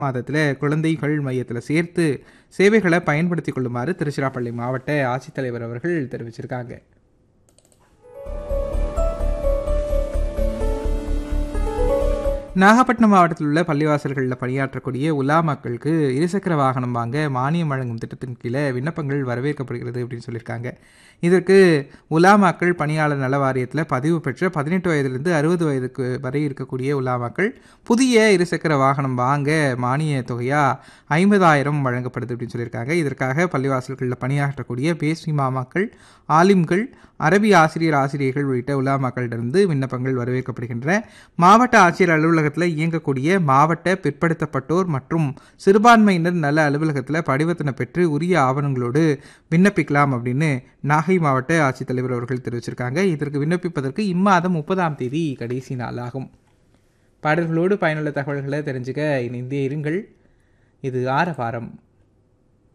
மாதத்தில் குழந்தைகள் மையத்தில் சேர்த்து சேவைகளை பயன்படுத்திக் கொள்ளுமாறு திருச்சிராப்பள்ளி மாவட்ட ஆட்சித்தலைவர் அவர்கள் தெரிவிச்சிருக்காங்க நாகப்பட்டினம் மாவட்டத்தில் உள்ள பள்ளிவாசல்களில் பணியாற்றக்கூடிய உலா மக்களுக்கு இருசக்கர வாகனம் வாங்க மானியம் வழங்கும் திட்டத்தின் கீழே விண்ணப்பங்கள் வரவேற்கப்படுகிறது அப்படின்னு சொல்லியிருக்காங்க இதற்கு உலாமாக்கள் பணியாளர் நல வாரியத்தில் பதிவு பெற்ற பதினெட்டு வயதிலிருந்து அறுபது வயதுக்கு வரை இருக்கக்கூடிய உலாமாக்கள் புதிய இருசக்கர வாகனம் வாங்க மானிய தொகையாக ஐம்பதாயிரம் வழங்கப்படுது அப்படின்னு சொல்லியிருக்காங்க இதற்காக பள்ளிவாசல்களில் பணியாற்றக்கூடிய பேஸ்வி மாமாக்கள் ஆலிம்கள் அரபி ஆசிரியர் ஆசிரியர்கள் உள்ளிட்ட உலாமாக்களிடமிருந்து விண்ணப்பங்கள் வரவேற்கப்படுகின்றன மாவட்ட ஆட்சியர் அலுவலகத்தில் இயங்கக்கூடிய மாவட்ட பிற்படுத்தப்பட்டோர் மற்றும் சிறுபான்மையினர் நல அலுவலகத்தில் படிவத்தினை பெற்று உரிய ஆவணங்களோடு விண்ணப்பிக்கலாம் அப்படின்னு நாகை மாவட்ட ஆட்சித்தலைவர் அவர்கள் தெரிவிச்சிருக்காங்க இதற்கு விண்ணப்பிப்பதற்கு இம்மாதம் முப்பதாம் தேதி கடைசி நாளாகும் பாடல்களோடு பயனுள்ள தகவல்களை தெரிஞ்சுக்க இணைந்தே இருங்கள் இது ஆரவாரம்